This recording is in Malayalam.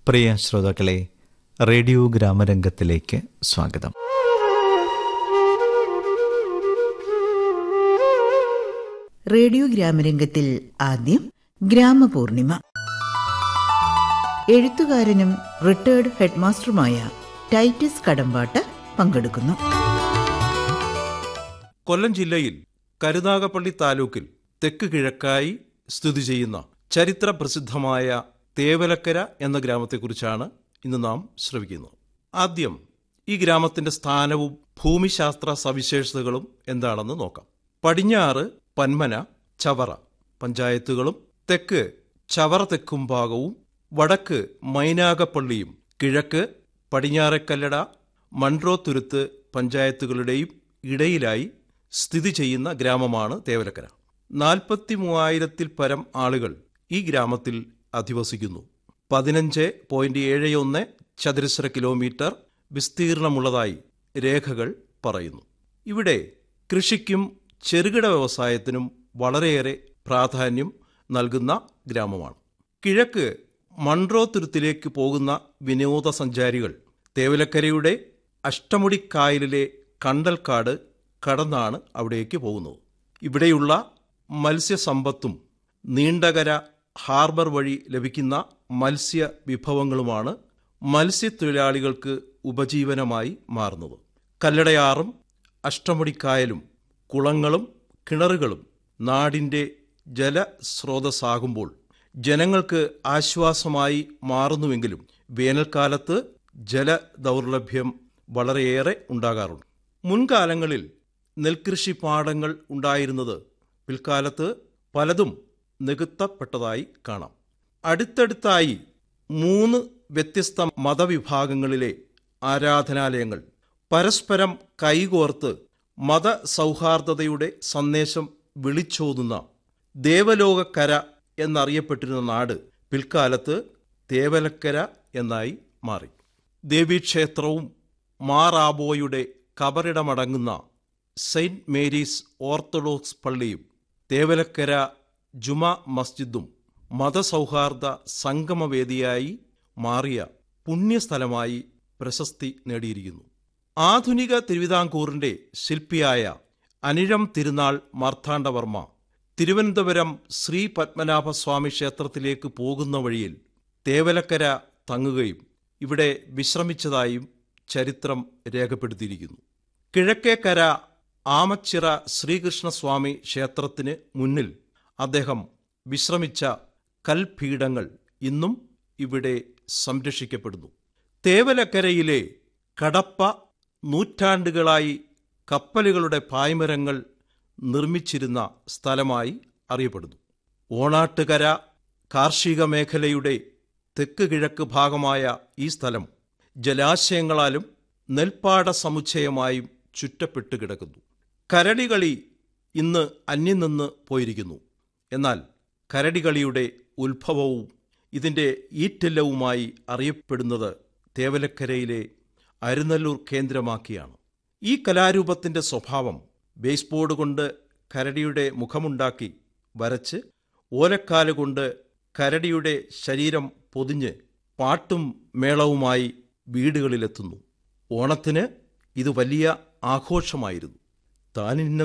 പ്രിയ ശ്രോതാക്കളെ റേഡിയോ ഗ്രാമരംഗത്തിലേക്ക് സ്വാഗതം റേഡിയോ ഗ്രാമരംഗത്തിൽ ആദ്യം ഗ്രാമപൂർണിമ എഴുത്തുകാരനും റിട്ടയർഡ് ഹെഡ്മാസ്റ്ററുമായ ടൈറ്റസ് കടമ്പാട്ട് പങ്കെടുക്കുന്നു കൊല്ലം ജില്ലയിൽ കരുനാഗപ്പള്ളി താലൂക്കിൽ തെക്ക് കിഴക്കായി സ്ഥിതി ചെയ്യുന്ന ചരിത്ര പ്രസിദ്ധമായ തേവലക്കര എന്ന ഗ്രാമത്തെക്കുറിച്ചാണ് ഇന്ന് നാം ശ്രവിക്കുന്നത് ആദ്യം ഈ ഗ്രാമത്തിന്റെ സ്ഥാനവും ഭൂമിശാസ്ത്ര സവിശേഷതകളും എന്താണെന്ന് നോക്കാം പടിഞ്ഞാറ് പന്മന ചവറ പഞ്ചായത്തുകളും തെക്ക് ചവറ തെക്കും ഭാഗവും വടക്ക് മൈനാഗപ്പള്ളിയും കിഴക്ക് പടിഞ്ഞാറക്കല്ലട മൺട്രോ തുരുത്ത് പഞ്ചായത്തുകളുടെയും ഇടയിലായി സ്ഥിതി ചെയ്യുന്ന ഗ്രാമമാണ് തേവലക്കര നാൽപ്പത്തി മൂവായിരത്തിൽ പരം ആളുകൾ ഈ ഗ്രാമത്തിൽ അധിവസിക്കുന്നു പതിനഞ്ച് പോയിന്റ് ഏഴ് ഒന്ന് ചതുരശ്ര കിലോമീറ്റർ വിസ്തീർണമുള്ളതായി രേഖകൾ പറയുന്നു ഇവിടെ കൃഷിക്കും ചെറുകിട വ്യവസായത്തിനും വളരെയേറെ പ്രാധാന്യം നൽകുന്ന ഗ്രാമമാണ് കിഴക്ക് മൺട്രോ തുരുത്തിലേക്ക് പോകുന്ന വിനോദസഞ്ചാരികൾ തേവലക്കരയുടെ അഷ്ടമുടിക്കായലിലെ കണ്ടൽക്കാട് കടന്നാണ് അവിടേക്ക് പോകുന്നത് ഇവിടെയുള്ള മത്സ്യസമ്പത്തും നീണ്ടകര ഹാർബർ വഴി ലഭിക്കുന്ന മത്സ്യ വിഭവങ്ങളുമാണ് മത്സ്യത്തൊഴിലാളികൾക്ക് ഉപജീവനമായി മാറുന്നത് കല്ലടയാറും അഷ്ടമുടിക്കായലും കുളങ്ങളും കിണറുകളും നാടിൻ്റെ ജലസ്രോതസ്സാകുമ്പോൾ ജനങ്ങൾക്ക് ആശ്വാസമായി മാറുന്നുവെങ്കിലും വേനൽക്കാലത്ത് ജലദൗർലഭ്യം വളരെയേറെ ഉണ്ടാകാറുണ്ട് മുൻകാലങ്ങളിൽ നെൽകൃഷി പാടങ്ങൾ ഉണ്ടായിരുന്നത് പിൽക്കാലത്ത് പലതും നികത്തപ്പെട്ടതായി കാണാം അടുത്തടുത്തായി മൂന്ന് വ്യത്യസ്ത മതവിഭാഗങ്ങളിലെ ആരാധനാലയങ്ങൾ പരസ്പരം കൈകോർത്ത് മതസൗഹാർദ്ദതയുടെ സന്ദേശം വിളിച്ചോതുന്ന ദേവലോകക്കര എന്നറിയപ്പെട്ടിരുന്ന നാട് പിൽക്കാലത്ത് തേവലക്കര എന്നായി മാറി ദേവീക്ഷേത്രവും മാറാബോയുടെ കബറിടമടങ്ങുന്ന സെയിന്റ് മേരീസ് ഓർത്തഡോക്സ് പള്ളിയും തേവലക്കര ജുമ മസ്ജിദും മതസൗഹാർദ്ദ സംഗമവേദിയായി മാറിയ പുണ്യസ്ഥലമായി പ്രശസ്തി നേടിയിരിക്കുന്നു ആധുനിക തിരുവിതാംകൂറിന്റെ ശില്പിയായ അനിഴം തിരുനാൾ മാർത്താണ്ഡവർമ്മ തിരുവനന്തപുരം ശ്രീ പത്മനാഭസ്വാമി ക്ഷേത്രത്തിലേക്ക് പോകുന്ന വഴിയിൽ തേവലക്കര തങ്ങുകയും ഇവിടെ വിശ്രമിച്ചതായും ചരിത്രം രേഖപ്പെടുത്തിയിരിക്കുന്നു കിഴക്കേക്കര ആമച്ചിറ ശ്രീകൃഷ്ണസ്വാമി ക്ഷേത്രത്തിന് മുന്നിൽ അദ്ദേഹം വിശ്രമിച്ച കൽപീഠങ്ങൾ ഇന്നും ഇവിടെ സംരക്ഷിക്കപ്പെടുന്നു തേവലക്കരയിലെ കടപ്പ നൂറ്റാണ്ടുകളായി കപ്പലുകളുടെ പായ്മരങ്ങൾ നിർമ്മിച്ചിരുന്ന സ്ഥലമായി അറിയപ്പെടുന്നു ഓണാട്ടുകര കാർഷിക മേഖലയുടെ തെക്ക് കിഴക്ക് ഭാഗമായ ഈ സ്ഥലം ജലാശയങ്ങളാലും നെൽപ്പാട സമുച്ചയമായും ചുറ്റപ്പെട്ട് കിടക്കുന്നു കരടികളി ഇന്ന് അന്യം നിന്ന് പോയിരിക്കുന്നു എന്നാൽ കരടികളിയുടെ ഉത്ഭവവും ഇതിൻ്റെ ഈറ്റില്ലവുമായി അറിയപ്പെടുന്നത് തേവലക്കരയിലെ അരുനല്ലൂർ കേന്ദ്രമാക്കിയാണ് ഈ കലാരൂപത്തിൻ്റെ സ്വഭാവം ബേസ്ബോർഡ് കൊണ്ട് കരടിയുടെ മുഖമുണ്ടാക്കി വരച്ച് ഓലക്കാല് കൊണ്ട് കരടിയുടെ ശരീരം പൊതിഞ്ഞ് പാട്ടും മേളവുമായി വീടുകളിലെത്തുന്നു ഓണത്തിന് ഇത് വലിയ ആഘോഷമായിരുന്നു താനിന്ന